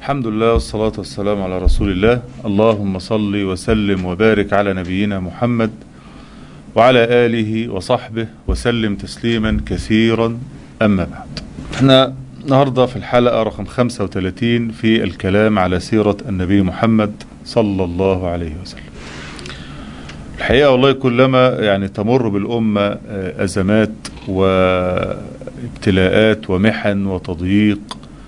الحمد لله والصلاة والسلام على رسول الله اللهم صل وسلم وبارك على نبينا محمد وعلى آله وصحبه وسلم تسليما كثيرا أما بعد احنا النهاردة في الحلقة رقم 35 في الكلام على سيرة النبي محمد صلى الله عليه وسلم الحقيقة والله كلما يعني تمر بالأمة أزمات وابتلاءات ومحن وتضييق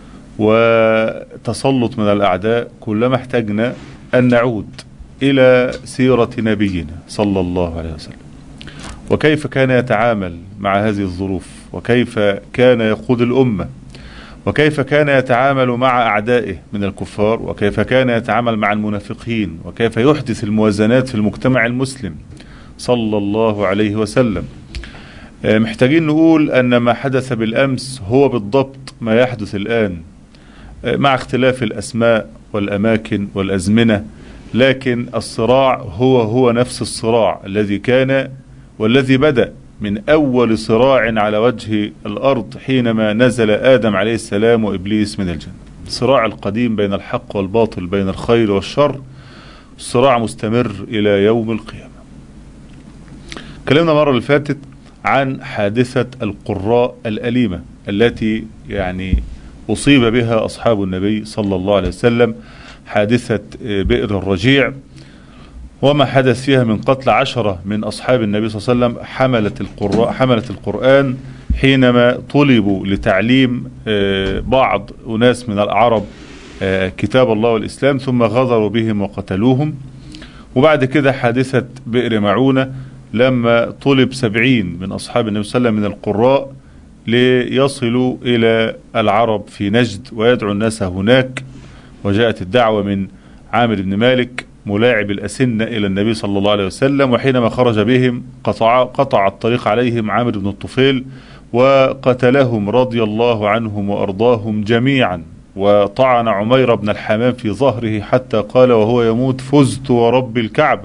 وتسلط من الأعداء كلما احتجنا أن نعود إلى سيرة نبينا صلى الله عليه وسلم وكيف كان يتعامل مع هذه الظروف وكيف كان يقود الأمة وكيف كان يتعامل مع أعدائه من الكفار وكيف كان يتعامل مع المنافقين وكيف يحدث الموازنات في المجتمع المسلم صلى الله عليه وسلم محتاجين نقول أن ما حدث بالأمس هو بالضبط ما يحدث الآن مع اختلاف الأسماء والأماكن والأزمنة لكن الصراع هو هو نفس الصراع الذي كان والذي بدأ من أول صراع على وجه الأرض حينما نزل آدم عليه السلام وإبليس من الجنة الصراع القديم بين الحق والباطل بين الخير والشر الصراع مستمر إلى يوم القيامة كلمنا مرة اللي فاتت عن حادثة القراء الأليمة التي يعني أصيب بها أصحاب النبي صلى الله عليه وسلم حادثة بئر الرجيع وما حدث فيها من قتل عشرة من أصحاب النبي صلى الله عليه وسلم حملة القراء حملة القرآن حينما طلبوا لتعليم بعض أناس من العرب كتاب الله والإسلام ثم غدروا بهم وقتلوهم وبعد كده حادثة بئر معونة لما طلب سبعين من أصحاب النبي صلى الله عليه وسلم من القراء ليصلوا إلى العرب في نجد ويدعو الناس هناك وجاءت الدعوة من عامر بن مالك ملاعب الأسنة إلى النبي صلى الله عليه وسلم وحينما خرج بهم قطع, قطع الطريق عليهم عامر بن الطفيل وقتلهم رضي الله عنهم وأرضاهم جميعا وطعن عمير بن الحمام في ظهره حتى قال وهو يموت فزت ورب الكعبة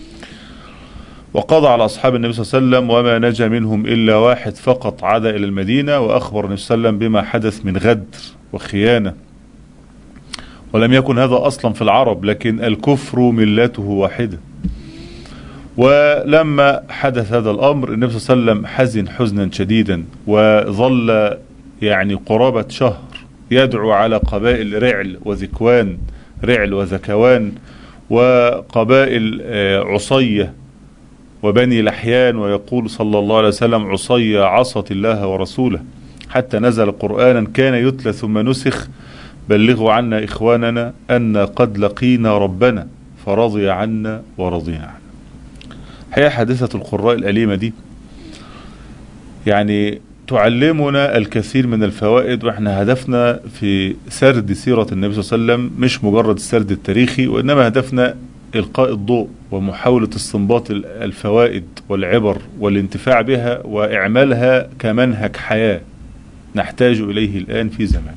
وقضى على أصحاب النبي صلى الله عليه وسلم وما نجا منهم إلا واحد فقط عاد إلى المدينة وأخبر النبي صلى الله عليه وسلم بما حدث من غدر وخيانة ولم يكن هذا أصلا في العرب لكن الكفر ملته واحدة ولما حدث هذا الأمر النبي صلى الله عليه وسلم حزن حزنا شديدا وظل يعني قرابة شهر يدعو على قبائل رعل وذكوان رعل وذكوان وقبائل عصيه وبني لحيان ويقول صلى الله عليه وسلم عصي عصت الله ورسوله حتى نزل قرآنا كان يتلى ثم نسخ بلغوا عنا إخواننا أن قد لقينا ربنا فرضي عنا ورضينا عنه هي حادثة القراء الأليمة دي يعني تعلمنا الكثير من الفوائد واحنا هدفنا في سرد سيرة النبي صلى الله عليه وسلم مش مجرد السرد التاريخي وإنما هدفنا إلقاء الضوء ومحاولة استنباط الفوائد والعبر والانتفاع بها وإعمالها كمنهج حياة نحتاج إليه الآن في زماننا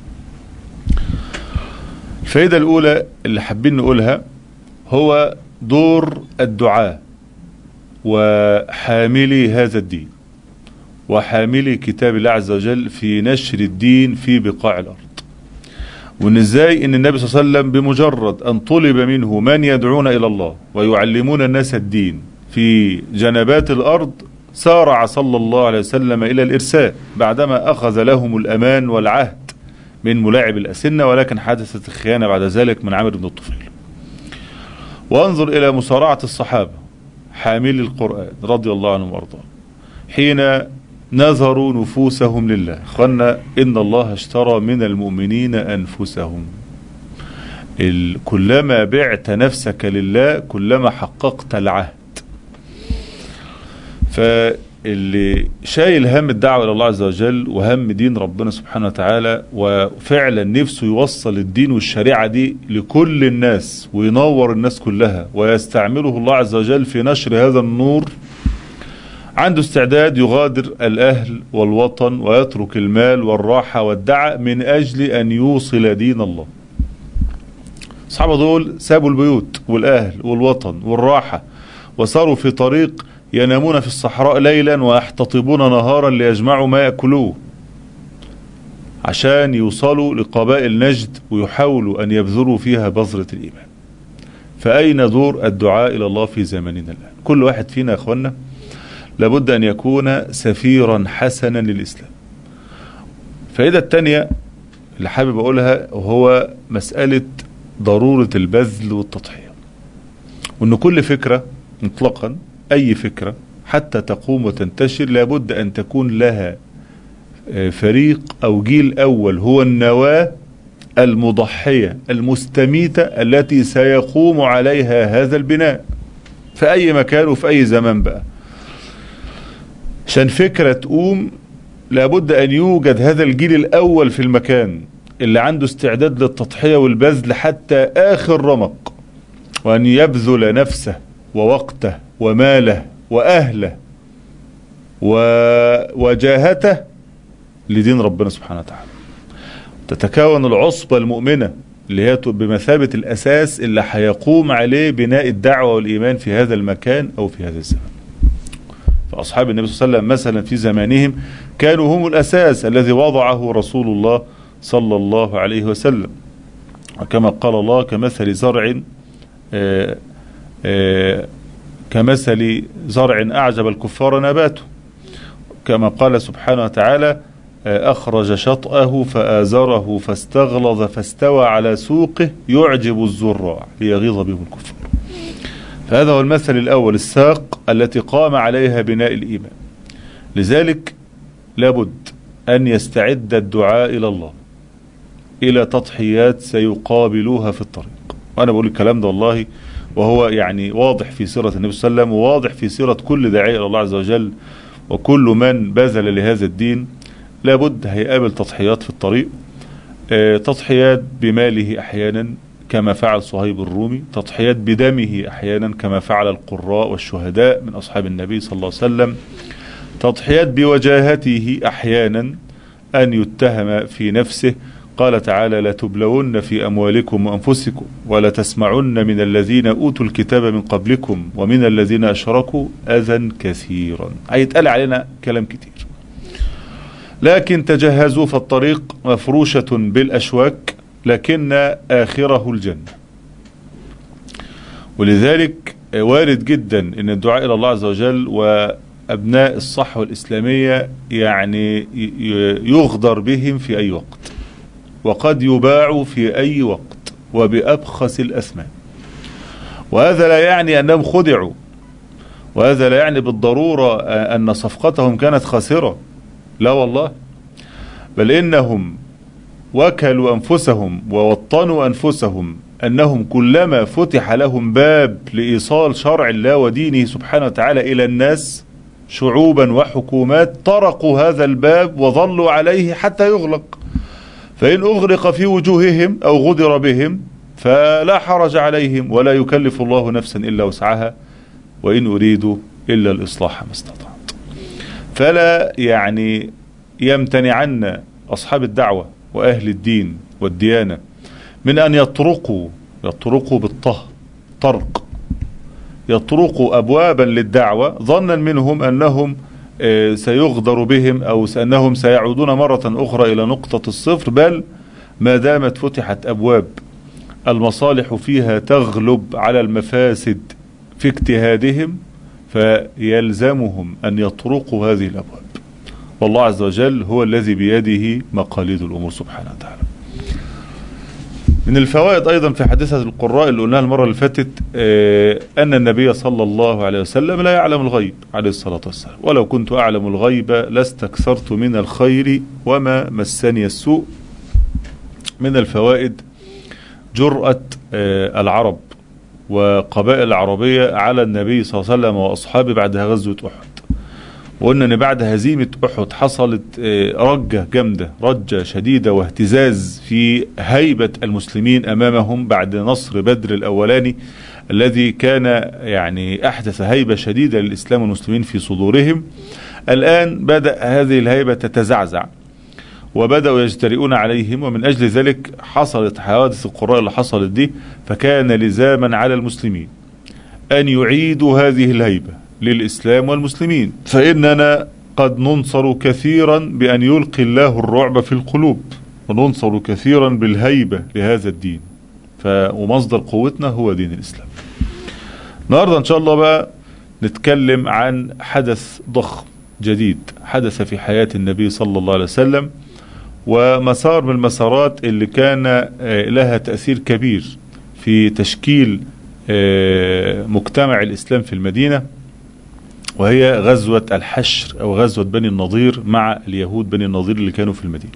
الفائدة الأولى اللي حابين نقولها هو دور الدعاء وحاملي هذا الدين وحاملي كتاب الله عز وجل في نشر الدين في بقاع الأرض وان ازاي ان النبي صلى الله عليه وسلم بمجرد ان طلب منه من يدعون الى الله ويعلمون الناس الدين في جنبات الارض سارع صلى الله عليه وسلم الى الارسال بعدما اخذ لهم الامان والعهد من ملاعب الاسنه ولكن حدثت الخيانه بعد ذلك من عامر بن الطفيل. وانظر الى مسارعه الصحابه حاملي القران رضي الله عنهم وارضاهم حين نذروا نفوسهم لله اخوانا ان الله اشترى من المؤمنين انفسهم كلما بعت نفسك لله كلما حققت العهد فاللي شايل هم الدعوة إلى الله عز وجل وهم دين ربنا سبحانه وتعالى وفعلا نفسه يوصل الدين والشريعة دي لكل الناس وينور الناس كلها ويستعمله الله عز وجل في نشر هذا النور عنده استعداد يغادر الأهل والوطن ويترك المال والراحة والدعاء من أجل أن يوصل دين الله أصحابه دول سابوا البيوت والأهل والوطن والراحة وصاروا في طريق ينامون في الصحراء ليلا ويحتطبون نهارا ليجمعوا ما يأكلوه عشان يوصلوا لقبائل نجد ويحاولوا أن يبذروا فيها بذرة الإيمان فأين دور الدعاء إلى الله في زماننا الآن كل واحد فينا يا أخوانا لابد أن يكون سفيرا حسنا للإسلام الفائدة الثانية اللي حابب أقولها هو مسألة ضرورة البذل والتضحية وأن كل فكرة مطلقا أي فكرة حتى تقوم وتنتشر لابد أن تكون لها فريق أو جيل أول هو النواة المضحية المستميتة التي سيقوم عليها هذا البناء في أي مكان وفي أي زمان بقى عشان فكرة تقوم لابد أن يوجد هذا الجيل الأول في المكان اللي عنده استعداد للتضحية والبذل حتى آخر رمق وأن يبذل نفسه ووقته وماله وأهله ووجاهته لدين ربنا سبحانه وتعالى تتكون العصبة المؤمنة اللي هي بمثابة الأساس اللي هيقوم عليه بناء الدعوة والإيمان في هذا المكان أو في هذا الزمن فأصحاب النبي صلى الله عليه وسلم مثلا في زمانهم كانوا هم الأساس الذي وضعه رسول الله صلى الله عليه وسلم وكما قال الله كمثل زرع آآ آآ كمثل زرع أعجب الكفار نباته كما قال سبحانه وتعالى أخرج شطأه فآزره فاستغلظ فاستوى على سوقه يعجب الزراع ليغيظ بهم الكفار فهذا هو المثل الأول الساق التي قام عليها بناء الإيمان لذلك لابد أن يستعد الدعاء إلى الله إلى تضحيات سيقابلوها في الطريق وأنا بقول الكلام ده والله وهو يعني واضح في سيرة النبي صلى الله عليه وسلم وواضح في سيرة كل داعية إلى الله عز وجل وكل من بذل لهذا الدين لابد هيقابل تضحيات في الطريق اه تضحيات بماله أحيانا كما فعل صهيب الرومي تضحيات بدمه أحيانا كما فعل القراء والشهداء من أصحاب النبي صلى الله عليه وسلم تضحيات بوجاهته أحيانا أن يتهم في نفسه قال تعالى لا تبلون في أموالكم وأنفسكم ولا تسمعن من الذين أوتوا الكتاب من قبلكم ومن الذين أشركوا أذى كثيرا هيتقال علينا كلام كتير لكن تجهزوا فالطريق مفروشة بالأشواك لكن آخره الجنة ولذلك وارد جدا ان الدعاء الى الله عز وجل وابناء الصحوة الاسلامية يعني يغدر بهم في اي وقت وقد يباعوا في اي وقت وبأبخس الأثمان وهذا لا يعني أنهم خدعوا وهذا لا يعني بالضرورة أن صفقتهم كانت خاسرة لا والله بل إنهم وكلوا أنفسهم ووطنوا أنفسهم أنهم كلما فتح لهم باب لإيصال شرع الله ودينه سبحانه وتعالى إلى الناس شعوبا وحكومات طرقوا هذا الباب وظلوا عليه حتى يغلق فإن أغرق في وجوههم أو غدر بهم فلا حرج عليهم ولا يكلف الله نفسا إلا وسعها وإن أريدوا إلا الإصلاح ما استطعت فلا يعني يمتنعن أصحاب الدعوة وأهل الدين والديانة من أن يطرقوا يطرقوا بالطه طرق يطرقوا أبوابا للدعوة ظنا منهم أنهم سيغدر بهم أو أنهم سيعودون مرة أخرى إلى نقطة الصفر بل ما دامت فتحت أبواب المصالح فيها تغلب على المفاسد في اجتهادهم فيلزمهم أن يطرقوا هذه الأبواب والله عز وجل هو الذي بيده مقاليد الأمور سبحانه وتعالى من الفوائد أيضا في حادثة القراء اللي قلناها المرة اللي فاتت أن النبي صلى الله عليه وسلم لا يعلم الغيب عليه الصلاة والسلام ولو كنت أعلم الغيب لاستكثرت من الخير وما مسني السوء من الفوائد جرأة العرب وقبائل العربية على النبي صلى الله عليه وسلم وأصحابه بعد غزوة أحد وقلنا ان بعد هزيمة احد حصلت رجة جامدة رجة شديدة واهتزاز في هيبة المسلمين امامهم بعد نصر بدر الاولاني الذي كان يعني احدث هيبة شديدة للاسلام والمسلمين في صدورهم الان بدأ هذه الهيبة تتزعزع وبدأوا يجترئون عليهم ومن اجل ذلك حصلت حوادث القراء اللي حصلت دي فكان لزاما على المسلمين ان يعيدوا هذه الهيبة للإسلام والمسلمين فإننا قد ننصر كثيرا بأن يلقي الله الرعب في القلوب وننصر كثيرا بالهيبة لهذا الدين ف... ومصدر قوتنا هو دين الإسلام النهاردة إن شاء الله بقى نتكلم عن حدث ضخم جديد حدث في حياة النبي صلى الله عليه وسلم ومسار من المسارات اللي كان لها تأثير كبير في تشكيل مجتمع الإسلام في المدينة وهي غزوة الحشر أو غزوة بني النضير مع اليهود بني النضير اللي كانوا في المدينة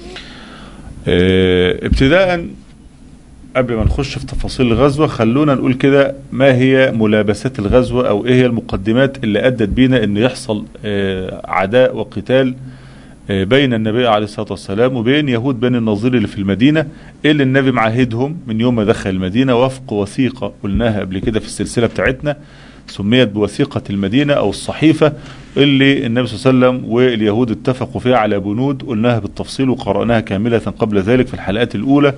ابتداء قبل ما نخش في تفاصيل الغزوة خلونا نقول كده ما هي ملابسات الغزوة أو إيه هي المقدمات اللي أدت بينا أن يحصل عداء وقتال بين النبي عليه الصلاة والسلام وبين يهود بني النظير اللي في المدينة اللي النبي معاهدهم من يوم ما دخل المدينة وفق وثيقة قلناها قبل كده في السلسلة بتاعتنا سميت بوثيقة المدينة أو الصحيفة اللي النبي صلى الله عليه وسلم واليهود اتفقوا فيها على بنود قلناها بالتفصيل وقرأناها كاملة قبل ذلك في الحلقات الأولى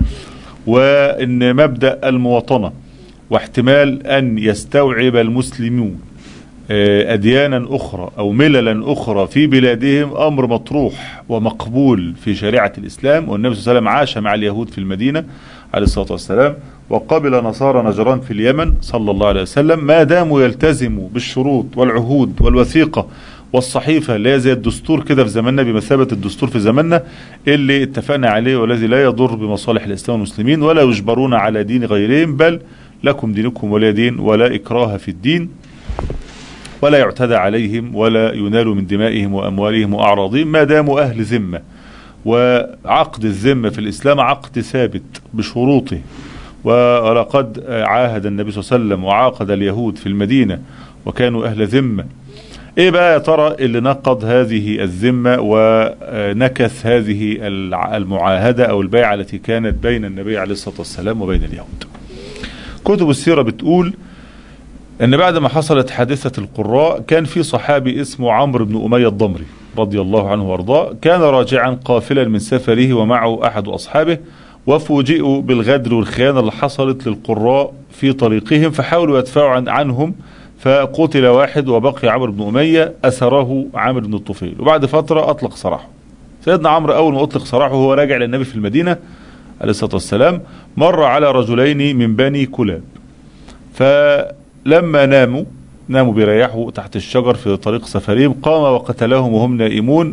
وأن مبدأ المواطنة واحتمال أن يستوعب المسلمون أديانا أخرى أو مللا أخرى في بلادهم أمر مطروح ومقبول في شريعة الإسلام والنبي صلى الله عليه وسلم عاش مع اليهود في المدينة عليه الصلاة والسلام وقبل نصارى نجران في اليمن صلى الله عليه وسلم ما داموا يلتزموا بالشروط والعهود والوثيقة والصحيفة اللي هي زي الدستور كده في زماننا بمثابة الدستور في زماننا اللي اتفقنا عليه والذي لا يضر بمصالح الإسلام والمسلمين ولا يجبرون على دين غيرهم بل لكم دينكم ولا دين ولا إكراه في الدين ولا يعتدى عليهم ولا ينال من دمائهم وأموالهم وأعراضهم ما داموا أهل ذمة وعقد الذمة في الإسلام عقد ثابت بشروطه ولقد عاهد النبي صلى الله عليه وسلم وعاقد اليهود في المدينة وكانوا أهل ذمة ايه بقى يا ترى اللي نقض هذه الذمة ونكث هذه المعاهدة او البيعة التي كانت بين النبي عليه الصلاة والسلام وبين اليهود كتب السيرة بتقول ان بعد ما حصلت حادثة القراء كان في صحابي اسمه عمرو بن أمية الضمري رضي الله عنه وارضاه كان راجعا قافلا من سفره ومعه احد اصحابه وفوجئوا بالغدر والخيانة اللي حصلت للقراء في طريقهم فحاولوا يدفعوا عن عنهم فقتل واحد وبقي عمرو بن أمية أسره عامر بن الطفيل وبعد فترة أطلق سراحه سيدنا عمرو أول ما أطلق سراحه وهو راجع للنبي في المدينة عليه الصلاة والسلام مر على رجلين من بني كلاب فلما ناموا ناموا بيريحوا تحت الشجر في طريق سفرهم قام وقتلهم وهم نائمون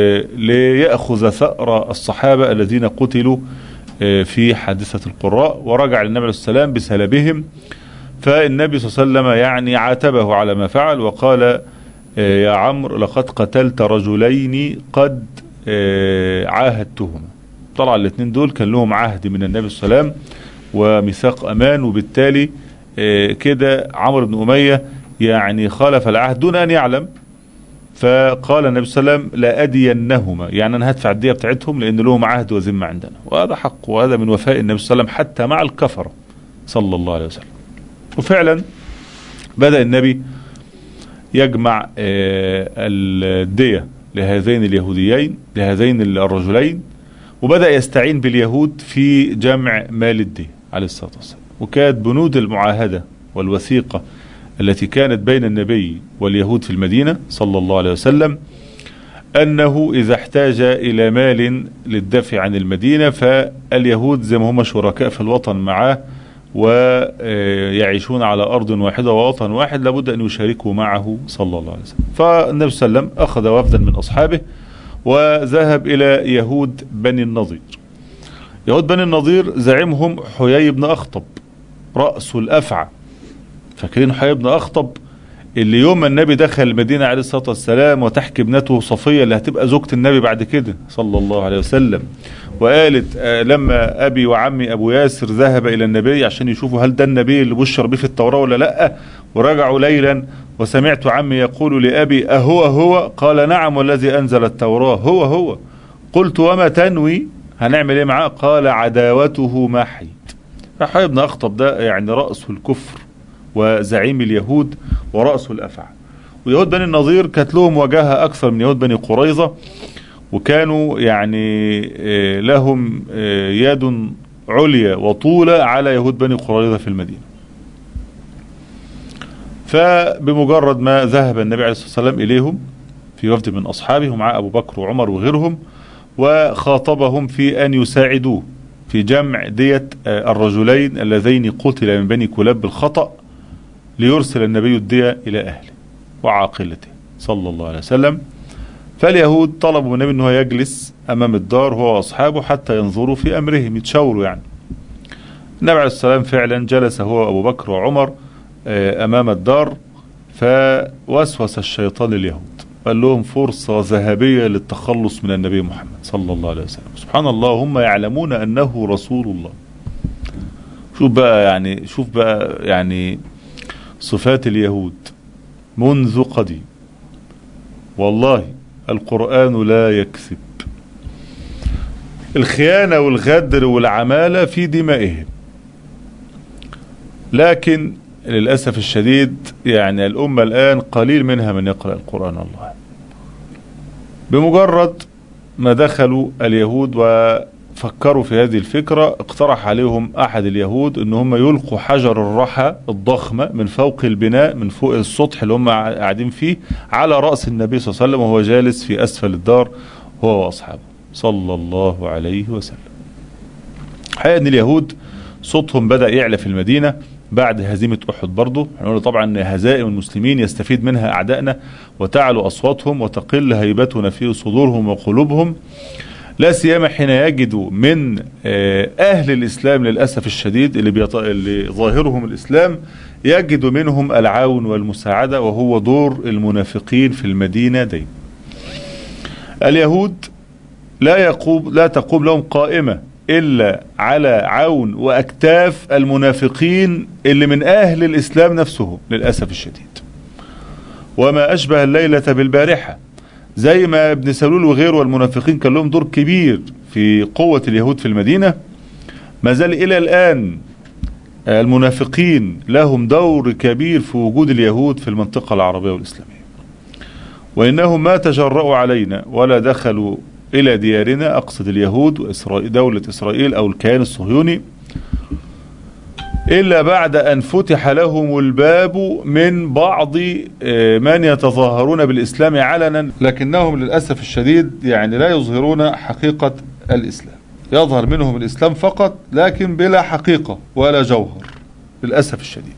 ليأخذ ثأر الصحابة الذين قتلوا في حادثة القراء ورجع للنبي عليه السلام بسلبهم فالنبي صلى الله عليه وسلم يعني عاتبه على ما فعل وقال يا عمرو لقد قتلت رجلين قد عاهدتهما طلع الاثنين دول كان لهم عهد من النبي صلى الله عليه وسلم وميثاق امان وبالتالي كده عمرو بن اميه يعني خالف العهد دون ان يعلم فقال النبي صلى الله عليه وسلم لا أدينهما يعني أنا هدفع الدية بتاعتهم لأن لهم عهد وذمة عندنا وهذا حق وهذا من وفاء النبي صلى الله عليه وسلم حتى مع الكفرة صلى الله عليه وسلم وفعلا بدأ النبي يجمع الدية لهذين اليهوديين لهذين الرجلين وبدأ يستعين باليهود في جمع مال الدية عليه الصلاة والسلام وكانت بنود المعاهدة والوثيقة التي كانت بين النبي واليهود في المدينة صلى الله عليه وسلم أنه إذا احتاج إلى مال للدفع عن المدينة فاليهود زي ما هم شركاء في الوطن معاه ويعيشون على أرض واحدة ووطن واحد لابد أن يشاركوا معه صلى الله عليه وسلم فالنبي صلى الله عليه وسلم أخذ وفدا من أصحابه وذهب إلى يهود بني النضير يهود بني النضير زعيمهم حيي بن أخطب رأس الأفعى فاكرين حيي بن أخطب اللي يوم ما النبي دخل المدينة عليه الصلاة والسلام وتحكي ابنته صفية اللي هتبقى زوجة النبي بعد كده صلى الله عليه وسلم وقالت آه لما أبي وعمي أبو ياسر ذهب إلى النبي عشان يشوفوا هل ده النبي اللي بشر به في التوراة ولا لأ ورجعوا ليلا وسمعت عمي يقول لأبي أهو هو قال نعم والذي أنزل التوراة هو هو قلت وما تنوي هنعمل ايه معاه قال عداوته ما حيت فحي بن أخطب ده يعني رأس الكفر وزعيم اليهود ورأس الأفعى ويهود بني النظير كانت لهم وجاهة أكثر من يهود بني قريظة وكانوا يعني لهم يد عليا وطولة على يهود بني قريظة في المدينة فبمجرد ما ذهب النبي عليه الصلاة والسلام إليهم في وفد من أصحابه مع أبو بكر وعمر وغيرهم وخاطبهم في أن يساعدوه في جمع دية الرجلين اللذين قتل من بني كلاب بالخطأ ليرسل النبي الدية إلى أهله وعاقلته صلى الله عليه وسلم فاليهود طلبوا من النبي أنه يجلس أمام الدار هو وأصحابه حتى ينظروا في أمرهم يتشاوروا يعني النبي عليه السلام فعلا جلس هو أبو بكر وعمر أمام الدار فوسوس الشيطان اليهود قال لهم فرصة ذهبية للتخلص من النبي محمد صلى الله عليه وسلم سبحان الله هم يعلمون أنه رسول الله شوف بقى يعني شوف بقى يعني صفات اليهود منذ قديم والله القرآن لا يكذب الخيانة والغدر والعمالة في دمائهم لكن للأسف الشديد يعني الأمة الآن قليل منها من يقرأ القرآن الله بمجرد ما دخلوا اليهود وفكروا في هذه الفكرة اقترح عليهم أحد اليهود أن هم يلقوا حجر الرحى الضخمة من فوق البناء من فوق السطح اللي هم قاعدين فيه على رأس النبي صلى الله عليه وسلم وهو جالس في أسفل الدار هو وأصحابه صلى الله عليه وسلم حقيقة أن اليهود صوتهم بدأ يعلى في المدينة بعد هزيمة أحد برضه هنقول طبعا أن هزائم المسلمين يستفيد منها أعدائنا وتعلو أصواتهم وتقل هيبتنا في صدورهم وقلوبهم لا سيما حين يجدوا من أهل الإسلام للأسف الشديد اللي, بيط... اللي ظاهرهم الإسلام يجدوا منهم العون والمساعدة وهو دور المنافقين في المدينة دي اليهود لا يقوم لا تقوم لهم قائمة إلا على عون وأكتاف المنافقين اللي من أهل الإسلام نفسهم للأسف الشديد وما أشبه الليلة بالبارحة زي ما ابن سلول وغيره والمنافقين كان لهم دور كبير في قوة اليهود في المدينة ما زال إلى الآن المنافقين لهم دور كبير في وجود اليهود في المنطقة العربية والإسلامية وإنهم ما تجرؤوا علينا ولا دخلوا إلى ديارنا أقصد اليهود وإسرائيل دولة إسرائيل أو الكيان الصهيوني إلا بعد أن فتح لهم الباب من بعض من يتظاهرون بالإسلام علنا لكنهم للأسف الشديد يعني لا يظهرون حقيقة الإسلام يظهر منهم الإسلام فقط لكن بلا حقيقة ولا جوهر للأسف الشديد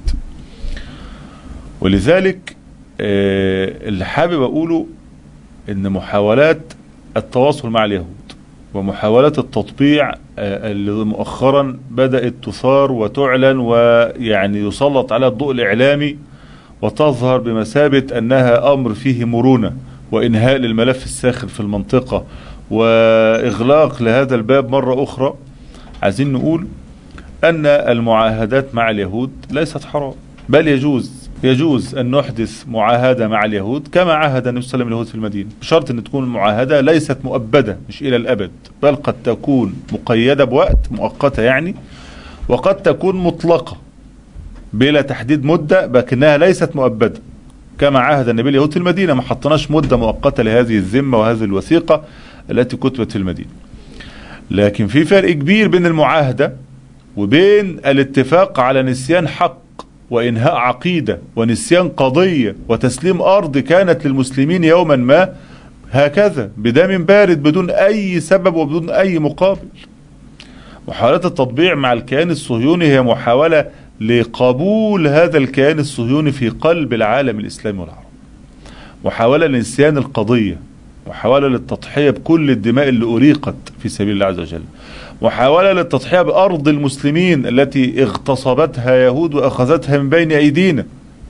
ولذلك اللي حابب أقوله إن محاولات التواصل مع اليهود ومحاولات التطبيع اللي مؤخرا بدأت تثار وتعلن ويعني يسلط على الضوء الإعلامي وتظهر بمثابة أنها أمر فيه مرونة وإنهاء للملف الساخن في المنطقة وإغلاق لهذا الباب مرة أخرى عايزين نقول أن المعاهدات مع اليهود ليست حرام بل يجوز يجوز أن نحدث معاهدة مع اليهود كما عاهد النبي صلى الله عليه وسلم اليهود في المدينة بشرط أن تكون المعاهدة ليست مؤبدة مش إلى الأبد بل قد تكون مقيدة بوقت مؤقتة يعني وقد تكون مطلقة بلا تحديد مدة لكنها ليست مؤبدة كما عاهد النبي اليهود في المدينة ما حطناش مدة مؤقتة لهذه الذمة وهذه الوثيقة التي كتبت في المدينة لكن في فرق كبير بين المعاهدة وبين الاتفاق على نسيان حق وإنهاء عقيدة ونسيان قضية وتسليم أرض كانت للمسلمين يوما ما هكذا بدم بارد بدون أي سبب وبدون أي مقابل محاولات التطبيع مع الكيان الصهيوني هي محاولة لقبول هذا الكيان الصهيوني في قلب العالم الإسلامي والعربي محاولة لنسيان القضية محاولة للتضحية بكل الدماء اللي أريقت في سبيل الله عز وجل محاولة للتضحية بأرض المسلمين التي اغتصبتها يهود وأخذتها من بين أيدينا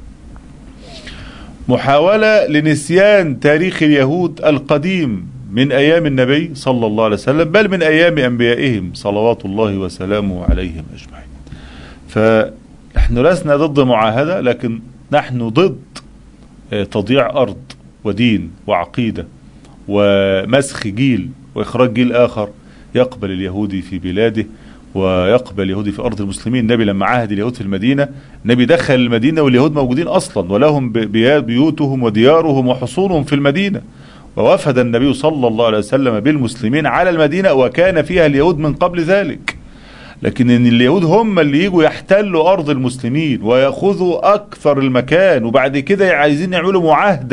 محاولة لنسيان تاريخ اليهود القديم من أيام النبي صلى الله عليه وسلم بل من أيام أنبيائهم صلوات الله وسلامه عليهم أجمعين فنحن لسنا ضد معاهدة لكن نحن ضد تضييع أرض ودين وعقيدة ومسخ جيل وإخراج جيل آخر يقبل اليهودي في بلاده ويقبل اليهودي في أرض المسلمين النبي لما عاهد اليهود في المدينة النبي دخل المدينة واليهود موجودين أصلا ولهم بيوتهم وديارهم وحصونهم في المدينة ووفد النبي صلى الله عليه وسلم بالمسلمين على المدينة وكان فيها اليهود من قبل ذلك لكن ان اليهود هم اللي يجوا يحتلوا ارض المسلمين وياخذوا اكثر المكان وبعد كده عايزين يعملوا معاهده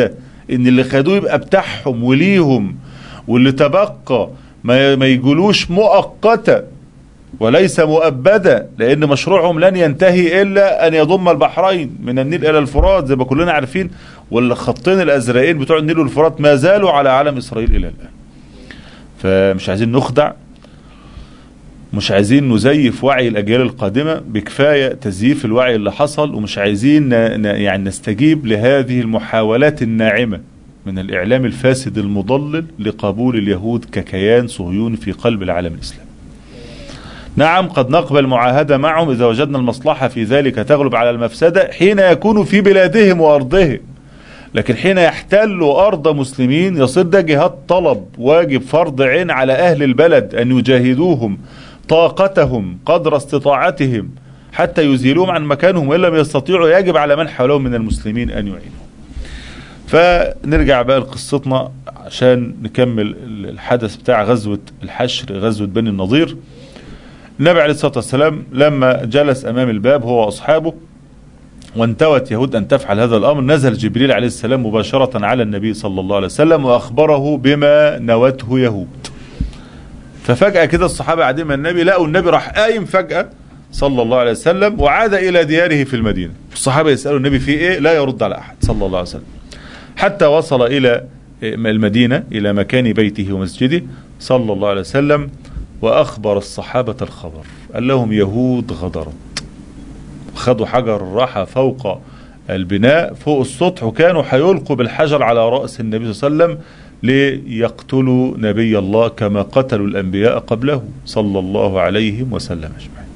ان اللي خدوه يبقى بتاعهم وليهم واللي تبقى ما ما يجولوش مؤقتا وليس مؤبدا لان مشروعهم لن ينتهي الا ان يضم البحرين من النيل الى الفرات زي ما كلنا عارفين والخطين الازرقين بتوع النيل والفرات ما زالوا على علم اسرائيل الى الان فمش عايزين نخدع مش عايزين نزيف وعي الاجيال القادمه بكفايه تزييف الوعي اللي حصل ومش عايزين ن... ن... يعني نستجيب لهذه المحاولات الناعمه من الاعلام الفاسد المضلل لقبول اليهود ككيان صهيوني في قلب العالم الاسلامي. نعم قد نقبل معاهده معهم اذا وجدنا المصلحه في ذلك تغلب على المفسده حين يكونوا في بلادهم وارضهم. لكن حين يحتلوا ارض مسلمين يصير ده جهاد طلب واجب فرض عين على اهل البلد ان يجاهدوهم طاقتهم قدر استطاعتهم حتى يزيلوهم عن مكانهم وإن لم يستطيعوا يجب على من حولهم من المسلمين أن يعينوا فنرجع بقى لقصتنا عشان نكمل الحدث بتاع غزوة الحشر غزوة بني النضير النبي عليه الصلاة والسلام لما جلس أمام الباب هو وأصحابه وانتوت يهود أن تفعل هذا الأمر نزل جبريل عليه السلام مباشرة على النبي صلى الله عليه وسلم وأخبره بما نوته يهود ففجأة كده الصحابة قاعدين مع النبي لقوا النبي راح قايم فجأة صلى الله عليه وسلم وعاد إلى دياره في المدينة الصحابة يسألوا النبي في إيه لا يرد على أحد صلى الله عليه وسلم حتى وصل إلى المدينة إلى مكان بيته ومسجده صلى الله عليه وسلم وأخبر الصحابة الخبر قال لهم يهود غدرت خدوا حجر راح فوق البناء فوق السطح وكانوا هيلقوا بالحجر على رأس النبي صلى الله عليه وسلم ليقتلوا نبي الله كما قتلوا الأنبياء قبله صلى الله عليه وسلم أجمعين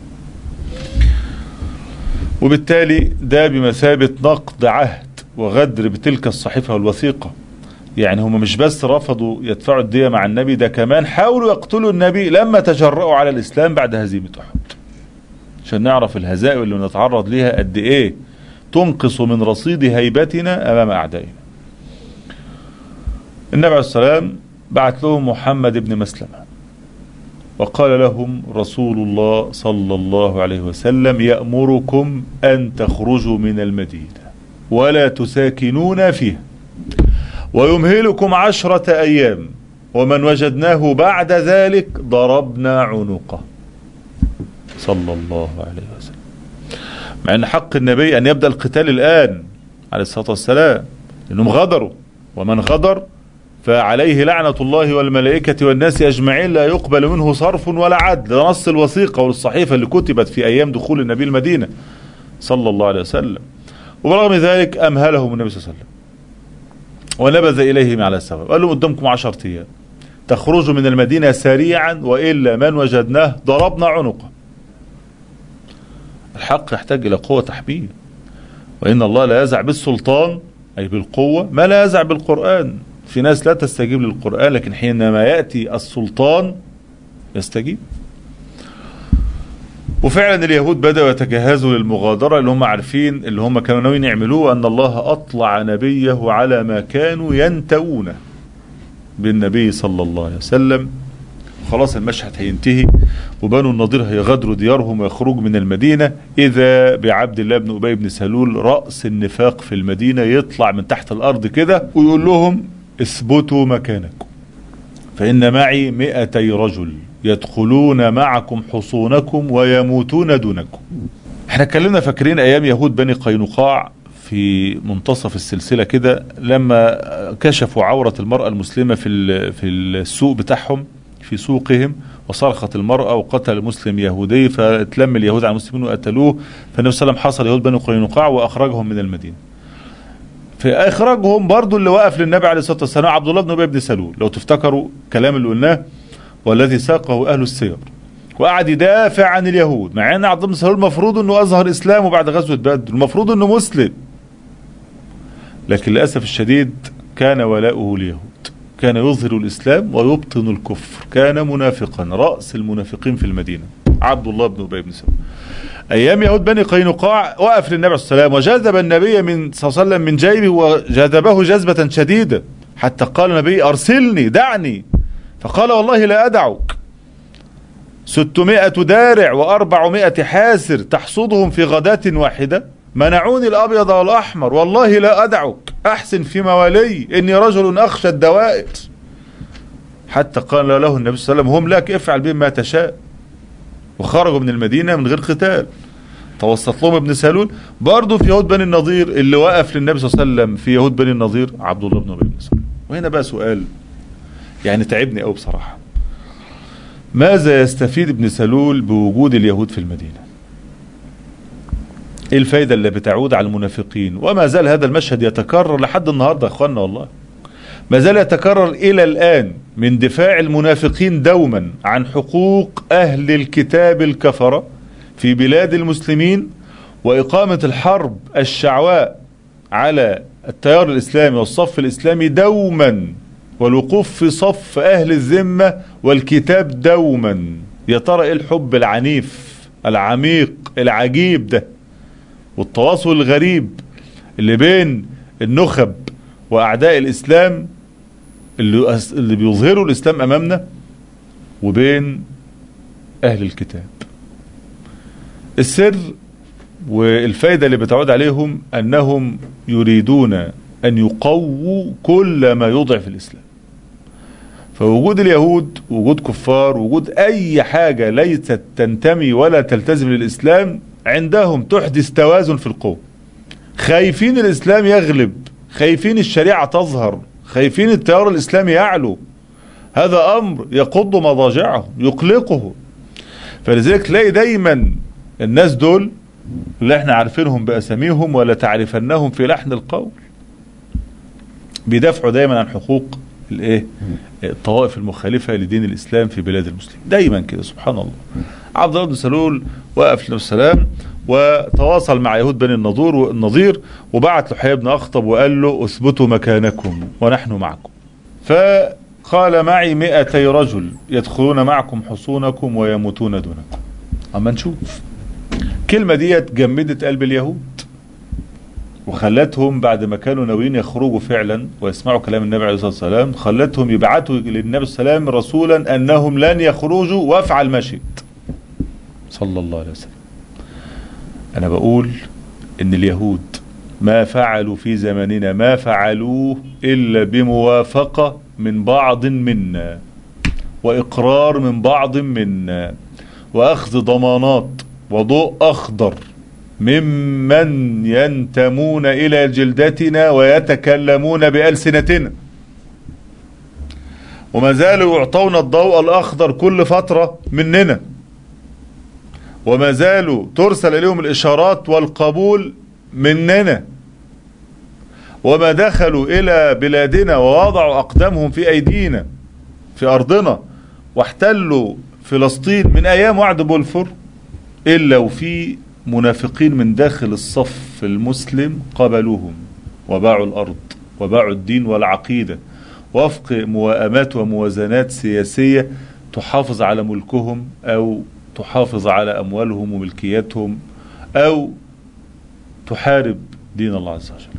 وبالتالي ده بمثابة نقد عهد وغدر بتلك الصحيفة والوثيقة يعني هم مش بس رفضوا يدفعوا الدية مع النبي ده كمان حاولوا يقتلوا النبي لما تجرأوا على الإسلام بعد هزيمة أحد عشان نعرف الهزائم اللي نتعرض ليها قد إيه تنقص من رصيد هيبتنا أمام أعدائنا النبي عليه السلام بعت لهم محمد بن مسلمة وقال لهم رسول الله صلى الله عليه وسلم يأمركم أن تخرجوا من المدينة ولا تساكنون فيها ويمهلكم عشرة أيام ومن وجدناه بعد ذلك ضربنا عنقه صلى الله عليه وسلم مع أن حق النبي أن يبدأ القتال الآن عليه الصلاة والسلام لأنهم غدروا ومن غدر فعليه لعنة الله والملائكة والناس أجمعين لا يقبل منه صرف ولا عدل نص الوثيقة والصحيفة اللي كتبت في أيام دخول النبي المدينة صلى الله عليه وسلم وبرغم ذلك أمهلهم النبي صلى الله عليه وسلم ونبذ إليهم على السبب قال لهم قدامكم عشرة أيام تخرجوا من المدينة سريعا وإلا من وجدناه ضربنا عنقه الحق يحتاج إلى قوة تحميل وإن الله لا يزع بالسلطان أي بالقوة ما لا يزع بالقرآن في ناس لا تستجيب للقرآن لكن حينما يأتي السلطان يستجيب وفعلا اليهود بدأوا يتجهزوا للمغادرة اللي هم عارفين اللي هم كانوا ناويين يعملوه أن الله أطلع نبيه على ما كانوا ينتوونه بالنبي صلى الله عليه وسلم خلاص المشهد هينتهي وبنو النضير هيغادروا ديارهم ويخرجوا من المدينة إذا بعبد الله بن أبي بن سلول رأس النفاق في المدينة يطلع من تحت الأرض كده ويقول لهم اثبتوا مكانكم فإن معي مئتي رجل يدخلون معكم حصونكم ويموتون دونكم احنا اتكلمنا فاكرين ايام يهود بني قينقاع في منتصف السلسلة كده لما كشفوا عورة المرأة المسلمة في في السوق بتاعهم في سوقهم وصرخت المرأة وقتل مسلم يهودي فتلم اليهود على المسلمين وقتلوه فالنبي صلى الله عليه وسلم حصل يهود بني قينقاع واخرجهم من المدينة في اخراجهم برضو اللي وقف للنبي عليه الصلاة والسلام عبد الله بن ابي بن سلول لو تفتكروا كلام اللي قلناه والذي ساقه أهل السير وقعد يدافع عن اليهود مع أن عبد الله بن سلول المفروض أنه أظهر إسلامه بعد غزوة بدر المفروض أنه مسلم لكن للأسف الشديد كان ولاؤه لليهود كان يظهر الإسلام ويبطن الكفر كان منافقا رأس المنافقين في المدينة عبد الله بن أبي بن سلول أيام يهود بني قينقاع وقف للنبي عليه السلام وجذب النبي من صلى الله عليه وسلم من جيبه وجذبه جذبة شديدة حتى قال النبي أرسلني دعني فقال والله لا أدعك ستمائة دارع وأربعمائة حاسر تحصدهم في غداة واحدة منعوني الأبيض والأحمر والله لا أدعك أحسن في موالي إني رجل أخشى الدوائر حتى قال له النبي صلى الله عليه وسلم هم لك افعل بهم ما تشاء وخرجوا من المدينة من غير قتال توسط لهم ابن سلول برضه في يهود بني النضير اللي وقف للنبي صلى الله عليه وسلم في يهود بني النضير عبد الله بن ابي بن سلول وهنا بقى سؤال يعني تعبني قوي بصراحه ماذا يستفيد ابن سلول بوجود اليهود في المدينه ايه الفايده اللي بتعود على المنافقين وما زال هذا المشهد يتكرر لحد النهارده يا اخوانا والله ما زال يتكرر الى الان من دفاع المنافقين دوما عن حقوق اهل الكتاب الكفره في بلاد المسلمين وإقامة الحرب الشعواء على التيار الإسلامي والصف الإسلامي دوما والوقوف في صف أهل الذمة والكتاب دوما يا ترى إيه الحب العنيف العميق العجيب ده والتواصل الغريب اللي بين النخب وأعداء الإسلام اللي, اللي بيظهروا الإسلام أمامنا وبين أهل الكتاب السر والفايدة اللي بتعود عليهم أنهم يريدون أن يقووا كل ما يضعف الإسلام فوجود اليهود وجود كفار وجود أي حاجة ليست تنتمي ولا تلتزم للإسلام عندهم تحدث توازن في القوة خايفين الإسلام يغلب خايفين الشريعة تظهر خايفين التيار الإسلامي يعلو هذا أمر يقض مضاجعه يقلقه فلذلك تلاقي دايما الناس دول اللي احنا عارفينهم بأساميهم ولا تعرفنهم في لحن القول بيدافعوا دايما عن حقوق الايه الطوائف المخالفة لدين الإسلام في بلاد المسلمين دايما كده سبحان الله عبد الله بن سلول وقف له السلام وتواصل مع يهود بني النضور والنضير وبعت له حيي بن أخطب وقال له اثبتوا مكانكم ونحن معكم فقال معي مئتي رجل يدخلون معكم حصونكم ويموتون دونكم أما نشوف الكلمة ديت جمدت قلب اليهود وخلتهم بعد ما كانوا ناويين يخرجوا فعلا ويسمعوا كلام النبي عليه الصلاة والسلام خلتهم يبعثوا للنبي صلى الله عليه وسلم رسولا أنهم لن يخرجوا وافعل ما شئت صلى الله عليه وسلم أنا بقول إن اليهود ما فعلوا في زماننا ما فعلوه إلا بموافقة من بعض منا وإقرار من بعض منا وأخذ ضمانات وضوء أخضر ممن ينتمون إلى جلدتنا ويتكلمون بألسنتنا وما زالوا يعطون الضوء الأخضر كل فترة مننا وما زالوا ترسل إليهم الإشارات والقبول مننا وما دخلوا إلى بلادنا ووضعوا أقدامهم في أيدينا في أرضنا واحتلوا فلسطين من أيام وعد بولفور إلا وفي منافقين من داخل الصف المسلم قبلوهم وباعوا الأرض وباعوا الدين والعقيدة وفق موائمات وموازنات سياسية تحافظ على ملكهم أو تحافظ على أموالهم وملكياتهم أو تحارب دين الله عز وجل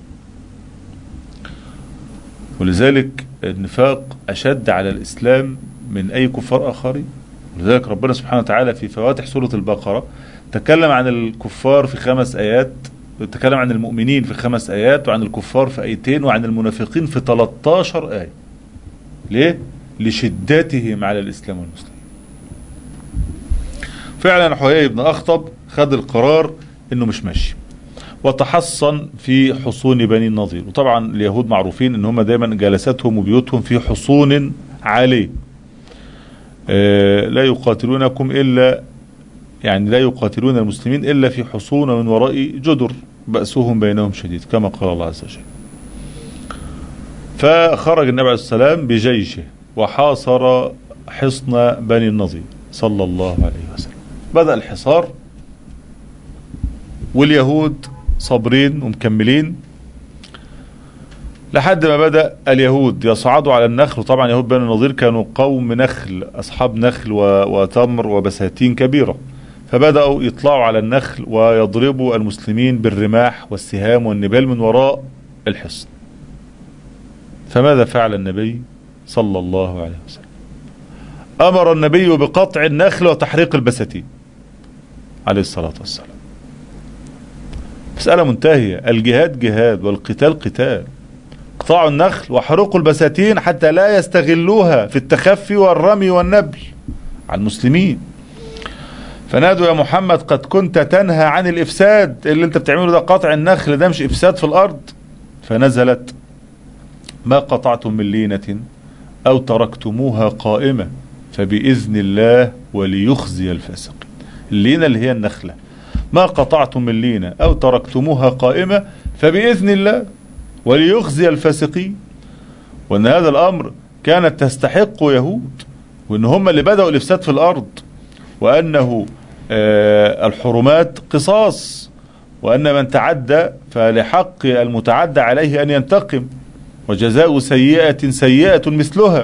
ولذلك النفاق أشد على الإسلام من أي كفار آخرين ولذلك ربنا سبحانه وتعالى في فواتح سورة البقرة تكلم عن الكفار في خمس آيات تكلم عن المؤمنين في خمس آيات وعن الكفار في آيتين وعن المنافقين في 13 آية ليه؟ لشدتهم على الإسلام والمسلمين فعلا حيي بن أخطب خد القرار انه مش ماشي وتحصن في حصون بني النضير وطبعا اليهود معروفين ان هم دايما جلساتهم وبيوتهم في حصون عاليه لا يقاتلونكم إلا يعني لا يقاتلون المسلمين إلا في حصون من وراء جدر بأسهم بينهم شديد كما قال الله عز وجل فخرج النبي عليه السلام بجيشه وحاصر حصن بني النضير صلى الله عليه وسلم بدأ الحصار واليهود صابرين ومكملين لحد ما بدأ اليهود يصعدوا على النخل وطبعا يهود بني النضير كانوا قوم نخل أصحاب نخل وتمر وبساتين كبيرة فبدأوا يطلعوا على النخل ويضربوا المسلمين بالرماح والسهام والنبال من وراء الحصن فماذا فعل النبي صلى الله عليه وسلم أمر النبي بقطع النخل وتحريق البساتين عليه الصلاة والسلام مسألة منتهية الجهاد جهاد والقتال قتال اقطعوا النخل وحرقوا البساتين حتى لا يستغلوها في التخفي والرمي والنبل على المسلمين فنادوا يا محمد قد كنت تنهى عن الإفساد اللي انت بتعمله ده قطع النخل ده مش إفساد في الأرض فنزلت ما قطعتم من لينة أو تركتموها قائمة فبإذن الله وليخزي الفاسقين اللينة اللي هي النخلة ما قطعتم من لينة أو تركتموها قائمة فبإذن الله وليخزي الفاسقين وأن هذا الأمر كانت تستحق يهود وأن هم اللي بدأوا الإفساد في الأرض وأنه آه الحرمات قصاص وأن من تعدى فلحق المتعدى عليه أن ينتقم وجزاء سيئة سيئة مثلها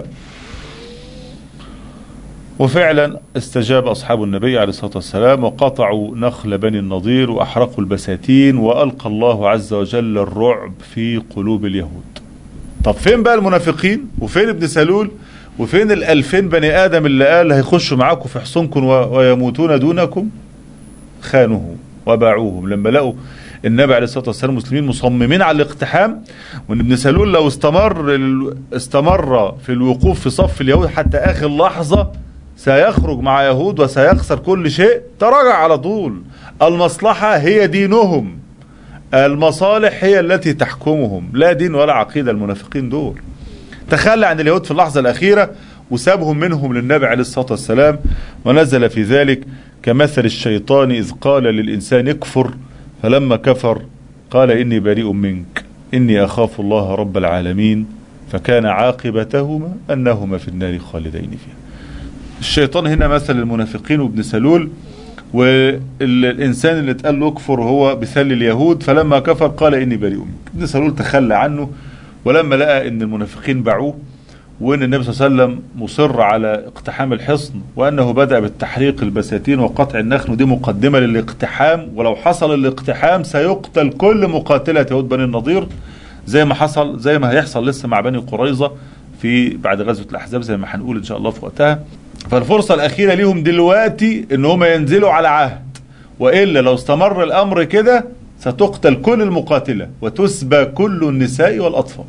وفعلا استجاب أصحاب النبي عليه الصلاة والسلام وقطعوا نخل بني النضير وأحرقوا البساتين وألقى الله عز وجل الرعب في قلوب اليهود طب فين بقى المنافقين وفين ابن سلول وفين الألفين بني آدم اللي قال هيخشوا معاكم في حصونكم ويموتون دونكم خانوه وباعوهم لما لقوا النبي عليه الصلاه والسلام المسلمين مصممين على الاقتحام وان ابن سلول لو استمر استمر في الوقوف في صف اليهود حتى اخر لحظه سيخرج مع يهود وسيخسر كل شيء تراجع على طول المصلحه هي دينهم المصالح هي التي تحكمهم لا دين ولا عقيده المنافقين دول تخلى عن اليهود في اللحظه الاخيره وسابهم منهم للنبي عليه الصلاه والسلام ونزل في ذلك كمثل الشيطان اذ قال للانسان اكفر فلما كفر قال إني بريء منك إني أخاف الله رب العالمين فكان عاقبتهما أنهما في النار خالدين فيها الشيطان هنا مثل المنافقين وابن سلول والإنسان اللي اتقال له اكفر هو بثل اليهود فلما كفر قال إني بريء منك ابن سلول تخلى عنه ولما لقى ان المنافقين باعوه وان النبي صلى الله عليه وسلم مصر على اقتحام الحصن وانه بدا بالتحريق البساتين وقطع النخل ودي مقدمه للاقتحام ولو حصل الاقتحام سيقتل كل مقاتله يهود بني النضير زي ما حصل زي ما هيحصل لسه مع بني قريظه في بعد غزوه الاحزاب زي ما هنقول ان شاء الله في وقتها فالفرصه الاخيره ليهم دلوقتي ان هم ينزلوا على عهد والا لو استمر الامر كده ستقتل كل المقاتله وتسبى كل النساء والاطفال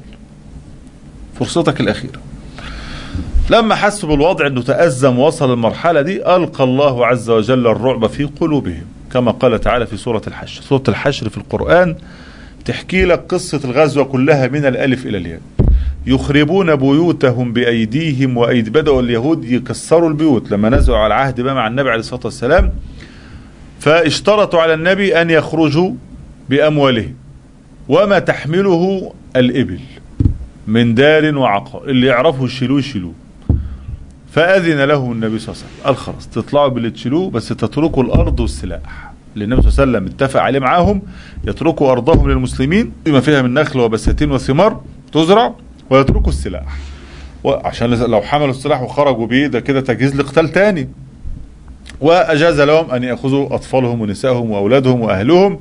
فرصتك الاخيره لما حسوا بالوضع انه تأزم وصل المرحلة دي ألقى الله عز وجل الرعب في قلوبهم كما قال تعالى في سورة الحشر سورة الحشر في القرآن تحكي لك قصة الغزوة كلها من الألف إلى الياء يخربون بيوتهم بأيديهم وأيدي بدأوا اليهود يكسروا البيوت لما نزلوا على العهد بقى مع النبي عليه الصلاة والسلام فاشترطوا على النبي أن يخرجوا بأموالهم وما تحمله الإبل من دار وعقار اللي يعرفوا يشيلوه يشيلوه فأذن له النبي صلى الله عليه وسلم قال خلاص تطلعوا باللي تشيلوه بس تتركوا الأرض والسلاح اللي النبي صلى الله عليه وسلم اتفق عليه معاهم يتركوا أرضهم للمسلمين بما فيها من نخل وبساتين وثمار تزرع ويتركوا السلاح وعشان لو حملوا السلاح وخرجوا بيه ده كده تجهيز لقتال تاني وأجاز لهم أن يأخذوا أطفالهم ونسائهم وأولادهم وأهلهم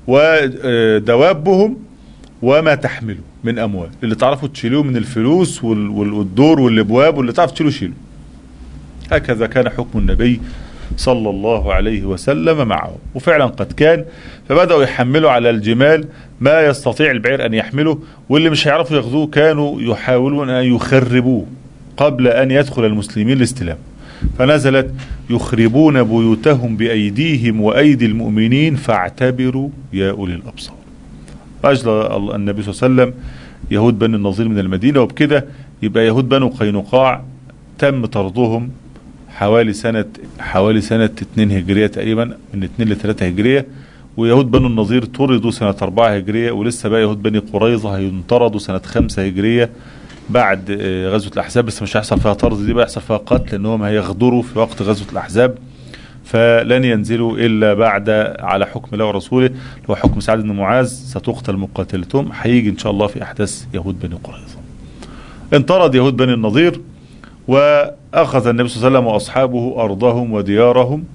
ودوابهم وما تحمله من أموال اللي تعرفوا تشيلوه من الفلوس والدور والابواب واللي تعرف تشيلوه شيلوه هكذا كان حكم النبي صلى الله عليه وسلم معه وفعلا قد كان فبدأوا يحملوا على الجمال ما يستطيع البعير أن يحمله واللي مش هيعرفوا ياخذوه كانوا يحاولون أن يخربوه قبل أن يدخل المسلمين الاستلام فنزلت يخربون بيوتهم بأيديهم وأيدي المؤمنين فاعتبروا يا أولي الأبصار أجل النبي صلى الله عليه وسلم يهود بني النظير من المدينة وبكده يبقى يهود بنو قينقاع تم طردهم حوالي سنة حوالي سنة 2 هجرية تقريبا من 2 ل 3 هجرية ويهود بنو النظير طردوا سنة 4 هجرية ولسه بقى يهود بني قريظة هينطردوا سنة 5 هجرية بعد غزوة الأحزاب بس مش هيحصل فيها طرد دي بقى يحصل فيها قتل لأنهم هيغدروا في وقت غزوة الأحزاب فلن ينزلوا إلا بعد على حكم الله ورسوله هو حكم سعد بن معاذ ستقتل مقاتلتهم هيجي إن شاء الله في أحداث يهود بني قريظة انطرد يهود بني النضير وأخذ النبي صلى الله عليه وسلم وأصحابه أرضهم وديارهم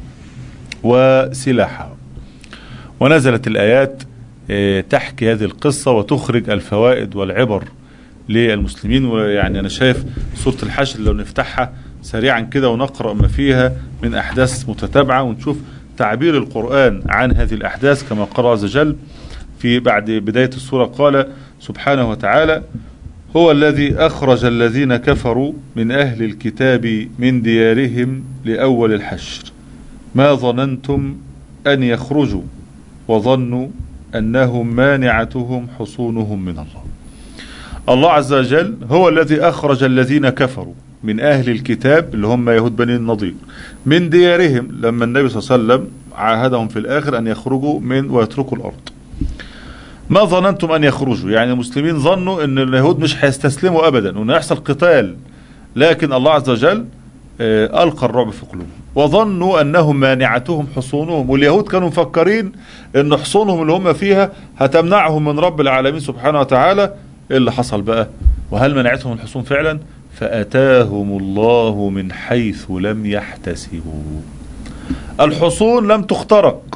وسلاحهم ونزلت الآيات تحكي هذه القصة وتخرج الفوائد والعبر للمسلمين ويعني أنا شايف سورة الحشر لو نفتحها سريعا كده ونقرأ ما فيها من أحداث متتابعة ونشوف تعبير القرآن عن هذه الأحداث كما قال عز وجل في بعد بداية السورة قال سبحانه وتعالى هو الذي أخرج الذين كفروا من أهل الكتاب من ديارهم لأول الحشر ما ظننتم أن يخرجوا وظنوا أنهم مانعتهم حصونهم من الله الله عز وجل هو الذي أخرج الذين كفروا من أهل الكتاب اللي هم يهود بني النضير من ديارهم لما النبي صلى الله عليه وسلم عاهدهم في الآخر أن يخرجوا من ويتركوا الأرض ما ظننتم أن يخرجوا يعني المسلمين ظنوا أن اليهود مش هيستسلموا أبدا وأنه يحصل قتال لكن الله عز وجل آه، ألقى الرعب في قلوبهم وظنوا أنهم مانعتهم حصونهم واليهود كانوا مفكرين أن حصونهم اللي هم فيها هتمنعهم من رب العالمين سبحانه وتعالى إيه اللي حصل بقى وهل منعتهم الحصون فعلا فأتاهم الله من حيث لم يحتسبوا الحصون لم تخترق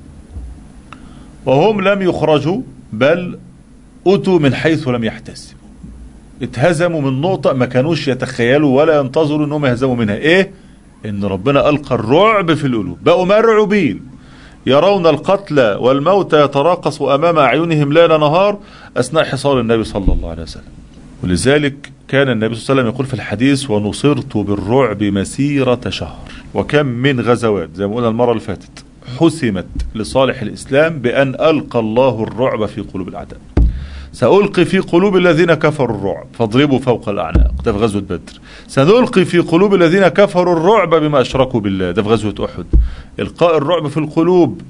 وهم لم يخرجوا بل أتوا من حيث لم يحتسبوا اتهزموا من نقطة ما كانوش يتخيلوا ولا ينتظروا انهم يهزموا منها ايه ان ربنا القى الرعب في القلوب بقوا مرعوبين يرون القتل والموت يتراقص امام اعينهم ليل نهار اثناء حصار النبي صلى الله عليه وسلم ولذلك كان النبي صلى الله عليه وسلم يقول في الحديث ونصرت بالرعب مسيرة شهر وكم من غزوات زي ما قلنا المرة اللي فاتت حسمت لصالح الإسلام بأن ألقى الله الرعب في قلوب الأعداء سألقي في قلوب الذين كفروا الرعب فاضربوا فوق الأعناق ده في غزوة بدر سنلقي في قلوب الذين كفروا الرعب بما أشركوا بالله ده في غزوة أحد إلقاء الرعب في القلوب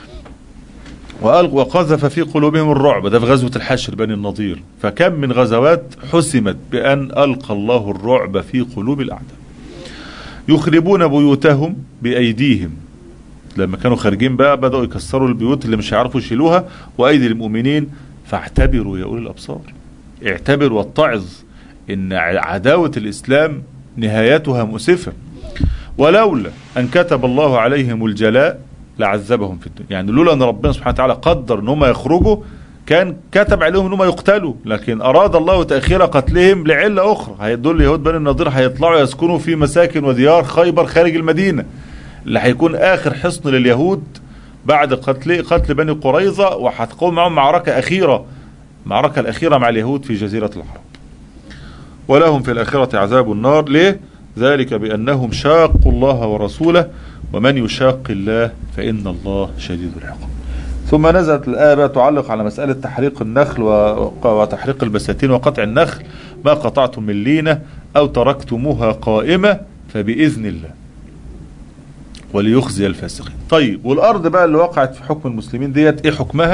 وألق- وقذف في قلوبهم الرعب ده في غزوة الحشر بني النضير فكم من غزوات حسمت بأن ألقى الله الرعب في قلوب الأعداء يخربون بيوتهم بأيديهم لما كانوا خارجين بقى بدأوا يكسروا البيوت اللي مش هيعرفوا يشيلوها وأيدي المؤمنين فاعتبروا يا أولي الأبصار اعتبر واتعظ إن عداوة الإسلام نهايتها مؤسفة ولولا أن كتب الله عليهم الجلاء لعذبهم في الدنيا يعني لولا أن ربنا سبحانه وتعالى قدر أن هم يخرجوا كان كتب عليهم ان هم يقتلوا لكن اراد الله تاخير قتلهم لعله اخرى هيدل اليهود بني النضير هيطلعوا يسكنوا في مساكن وديار خيبر خارج المدينه اللي هيكون اخر حصن لليهود بعد قتل قتل بني قريظه وهتقوم معهم معركه اخيره المعركه الاخيره مع اليهود في جزيره العرب ولهم في الاخره عذاب النار ليه ذلك بانهم شاقوا الله ورسوله ومن يشاق الله فان الله شديد العقاب ثم نزلت الآية بقى تعلق على مسألة تحريق النخل و- وتحريق البساتين وقطع النخل ما قطعتم من لينة أو تركتموها قائمة فبإذن الله وليخزي الفاسقين طيب والأرض بقى اللي وقعت في حكم المسلمين ديت إيه حكمها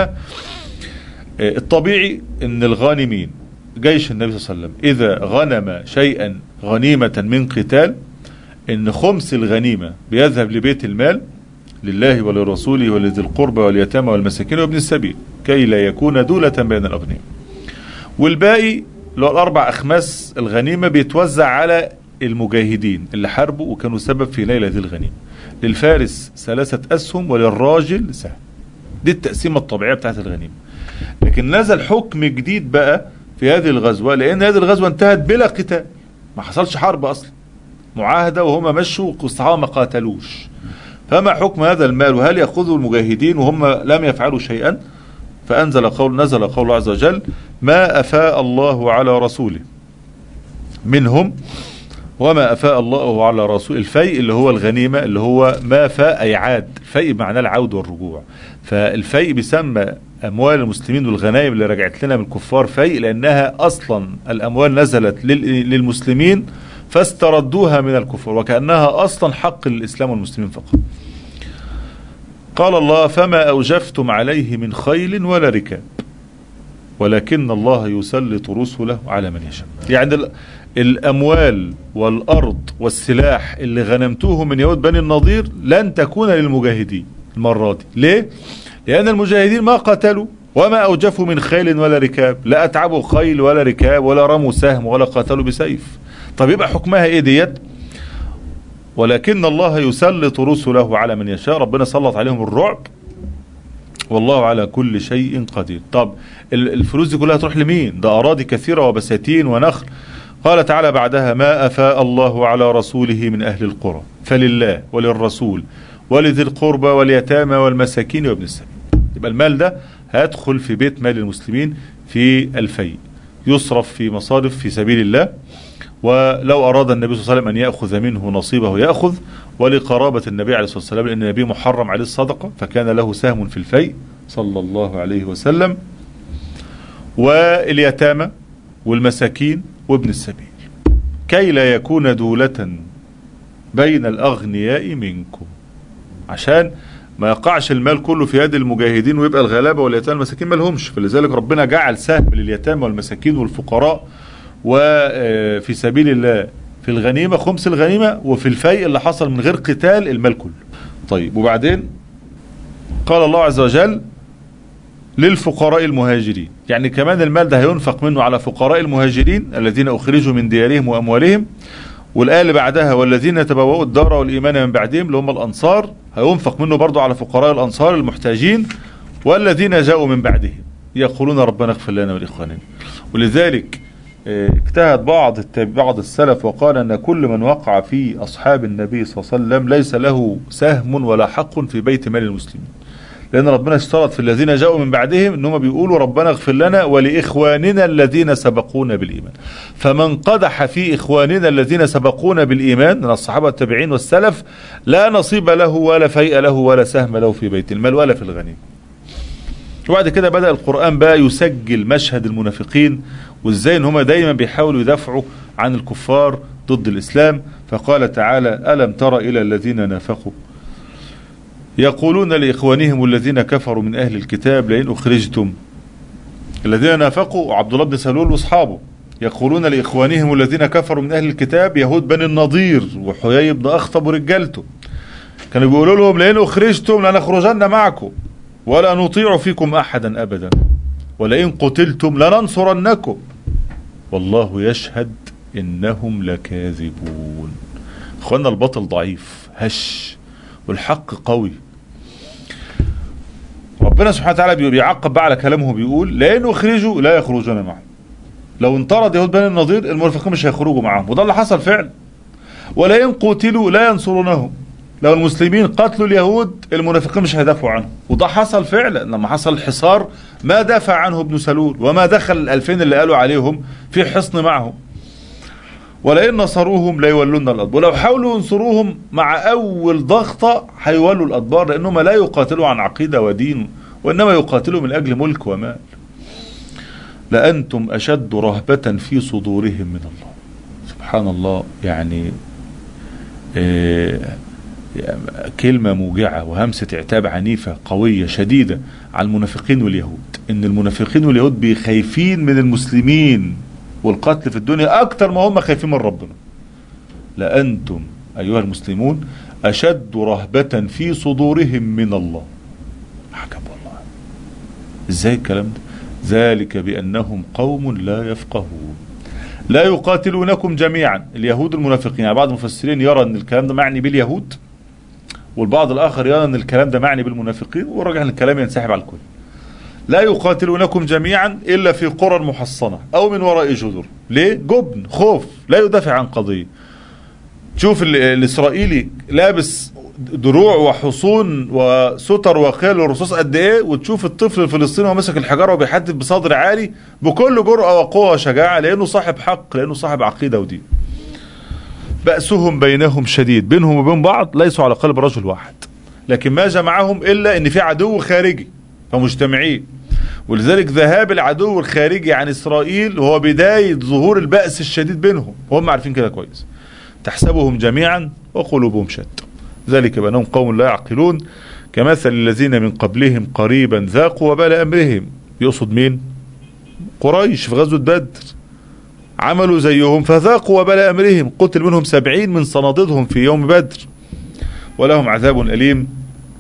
آه، الطبيعي إن الغانمين جيش النبي صلى الله عليه وسلم إذا غنم شيئا غنيمة من قتال إن خمس الغنيمة بيذهب لبيت المال لله ولرسوله ولذي القربى واليتامى والمساكين وابن السبيل كي لا يكون دولة بين الأغنياء والباقي لو الأربع أخماس الغنيمة بيتوزع على المجاهدين اللي حاربوا وكانوا سبب في نيل هذه الغنيمة للفارس ثلاثة أسهم وللراجل سهم دي التقسيمة الطبيعية بتاعت الغنيمة لكن نزل حكم جديد بقى في هذه الغزوة لأن هذه الغزوة انتهت بلا قتال ما حصلش حرب أصلا معاهدة وهم مشوا والصحابة ما قاتلوش فما حكم هذا المال وهل يأخذه المجاهدين وهم لم يفعلوا شيئا فأنزل قول نزل قول الله عز وجل ما أفاء الله على رسوله منهم وما أفاء الله على رسول الفيء اللي هو الغنيمة اللي هو ما فاء أي عاد الفيء معناه العود والرجوع فالفيء بيسمى أموال المسلمين والغنائم اللي رجعت لنا من الكفار فيء لأنها أصلا الأموال نزلت لل- للمسلمين فاستردوها من الكفر وكأنها أصلا حق للإسلام والمسلمين فقط قال الله فما أوجفتم عليه من خيل ولا ركاب ولكن الله يسلط رسله على من يشاء يعني ال- الأموال والأرض والسلاح اللي غنمتوه من يهود بني النضير لن تكون للمجاهدين المرة دي ليه؟ لأن المجاهدين ما قتلوا وما أوجفوا من خيل ولا ركاب لا أتعبوا خيل ولا ركاب ولا رموا سهم ولا قاتلوا بسيف طب يبقى حكمها ايه ديت ولكن الله يسلط رسله على من يشاء ربنا سلط عليهم الرعب والله على كل شيء قدير طب ال- الفلوس دي كلها تروح لمين ده أراضي كثيرة وبساتين ونخل قال تعالى بعدها ما أفاء الله على رسوله من أهل القرى فلله وللرسول ولذي القربى واليتامى والمساكين وابن السبيل يبقى المال ده هيدخل في بيت مال المسلمين في الفيء يصرف في مصارف في سبيل الله ولو أراد النبي صلى الله عليه وسلم أن يأخذ منه نصيبه يأخذ ولقرابة النبي عليه الصلاة والسلام لأن النبي محرم عليه الصدقة فكان له سهم في الفيء صلى الله عليه وسلم واليتامى والمساكين وابن السبيل كي لا يكون دولة بين الأغنياء منكم عشان ما يقعش المال كله في يد المجاهدين ويبقى الغلابة واليتامى والمساكين ما لهمش فلذلك ربنا جعل سهم لليتامى والمساكين والفقراء وفي سبيل الله في الغنيمة خمس الغنيمة وفي الفيء اللي حصل من غير قتال المال كله طيب وبعدين قال الله عز وجل للفقراء المهاجرين يعني كمان المال ده هينفق منه على فقراء المهاجرين الذين أخرجوا من ديارهم وأموالهم والآية اللي بعدها والذين تبوأوا الدار والإيمان من بعدهم اللي هم الأنصار هينفق منه برضو على فقراء الأنصار المحتاجين والذين جاءوا من بعدهم يقولون ربنا اغفر لنا ولإخواننا ولذلك اجتهد بعض بعض السلف وقال أن كل من وقع في أصحاب النبي صلى الله عليه وسلم ليس له سهم ولا حق في بيت مال المسلمين لأن ربنا اشترط في الذين جاءوا من بعدهم أنهم بيقولوا ربنا اغفر لنا ولإخواننا الذين سبقونا بالإيمان فمن قدح في إخواننا الذين سبقونا بالإيمان من الصحابة التابعين والسلف لا نصيب له ولا فيء له ولا سهم له في بيت المال ولا في الغنيمة وبعد كده بدأ القرآن بقى يسجل مشهد المنافقين وازاي ان هم دايما بيحاولوا يدافعوا عن الكفار ضد الإسلام فقال تعالى ألم تر إلى الذين نافقوا يقولون لإخوانهم الذين كفروا من أهل الكتاب لئن أخرجتم الذين نافقوا عبد الله بن سلول وأصحابه يقولون لإخوانهم الذين كفروا من أهل الكتاب يهود بني النضير وحيي بن أخطب ورجالته كانوا بيقولوا لهم لئن أخرجتم لنخرجن معكم ولا نطيع فيكم أحدا أبدا ولئن قتلتم لننصرنكم والله يشهد إنهم لكاذبون اخوانا الباطل ضعيف هش والحق قوي ربنا سبحانه وتعالى بيعقب بقى على كلامه بيقول لئن اخرجوا لا يخرجون معهم لو انطرد يهود بني النضير المنافقين مش هيخرجوا معاهم وده اللي حصل فعلا ولئن قتلوا لا ينصرونهم لو المسلمين قتلوا اليهود المنافقين مش هيدافعوا عنهم وده حصل فعلا لما حصل الحصار ما دافع عنه ابن سلول وما دخل الألفين اللي قالوا عليهم في حصن معهم ولئن نصروهم لا يولون الأدبار ولو حاولوا ينصروهم مع أول ضغطة هيولوا الأدبار لأنهم لا يقاتلوا عن عقيدة ودين وإنما يقاتلوا من أجل ملك ومال لأنتم أشد رهبة في صدورهم من الله سبحان الله يعني آه كلمة موجعة وهمسة عتاب عنيفة قوية شديدة على المنافقين واليهود ان المنافقين واليهود بخايفين من المسلمين والقتل في الدنيا اكتر ما هم خايفين من ربنا لأنتم أيها المسلمون أشد رهبة في صدورهم من الله عجب والله ازاي الكلام ده ذلك بأنهم قوم لا يفقهون لا يقاتلونكم جميعا اليهود المنافقين يعني بعض المفسرين يرى ان الكلام ده معني باليهود والبعض الآخر يرى أن الكلام ده معني بالمنافقين والراجح أن الكلام ينسحب على الكل لا يقاتلونكم جميعا إلا في قرى محصنة أو من وراء جدر ليه؟ جبن خوف لا يدافع عن قضية تشوف الإسرائيلي لابس دروع وحصون وستر وخيل ورصاص قد ايه وتشوف الطفل الفلسطيني وهو ماسك الحجاره وبيحدف بصدر عالي بكل جرأه وقوه وشجاعه لانه صاحب حق لانه صاحب عقيده ودين. بأسهم بينهم شديد بينهم وبين بعض ليسوا على قلب رجل واحد لكن ما جمعهم إلا أن في عدو خارجي فمجتمعين ولذلك ذهاب العدو الخارجي عن إسرائيل هو بداية ظهور البأس الشديد بينهم وهم عارفين كده كويس تحسبهم جميعا وقلوبهم شتى ذلك بأنهم قوم لا يعقلون كمثل الذين من قبلهم قريبا ذاقوا وبال أمرهم يقصد مين قريش في غزوة بدر عملوا زيهم فذاقوا وبال أمرهم قتل منهم سبعين من صناديدهم في يوم بدر ولهم عذاب أليم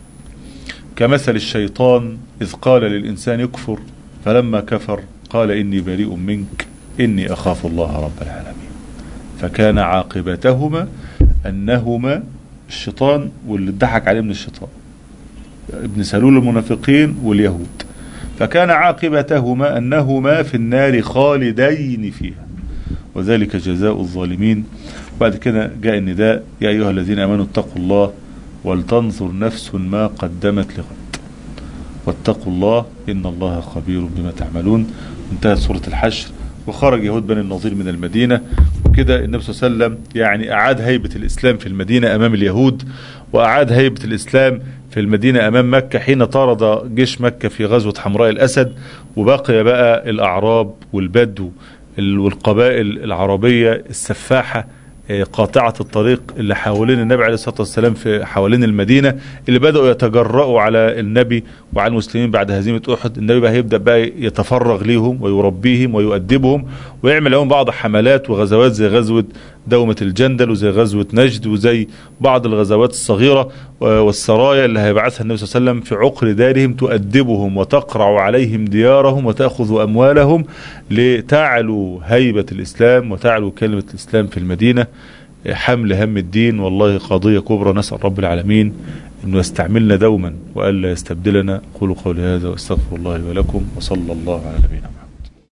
كمثل الشيطان إذ قال للإنسان يكفر فلما كفر قال إني بريء منك إني أخاف الله رب العالمين فكان عاقبتهما أنهما الشيطان واللي اتضحك عليه من الشيطان ابن سلول المنافقين واليهود فكان عاقبتهما أنهما في النار خالدين فيها وذلك جزاء الظالمين بعد كده جاء النداء يا أيها الذين أمنوا اتقوا الله ولتنظر نفس ما قدمت لغد واتقوا الله إن الله خبير بما تعملون انتهت سورة الحشر وخرج يهود بني النظير من المدينة وكده النبي صلى الله عليه وسلم يعني أعاد هيبة الإسلام في المدينة أمام اليهود وأعاد هيبة الإسلام في المدينة أمام مكة حين طارد جيش مكة في غزوة حمراء الأسد وبقي بقى الأعراب والبدو والقبائل العربية السفاحة قاطعة الطريق اللي حوالين النبي عليه الصلاة والسلام في حوالين المدينة اللي بدأوا يتجرؤوا على النبي وعلى المسلمين بعد هزيمة أحد النبي بقى هيبدأ بقى يتفرغ ليهم ويربيهم ويؤدبهم ويعمل لهم بعض حملات وغزوات زي غزوة دومة الجندل وزي غزوة نجد وزي بعض الغزوات الصغيرة والسرايا اللي هيبعثها النبي صلى الله عليه وسلم في عقر دارهم تؤدبهم وتقرع عليهم ديارهم وتأخذ أموالهم لتعلو هيبة الإسلام وتعلو كلمة الإسلام في المدينة حمل هم الدين والله قضية كبرى نسأل رب العالمين أنه يستعملنا دوما وألا يستبدلنا قولوا قولي هذا واستغفر الله ولكم وصلى الله على نبينا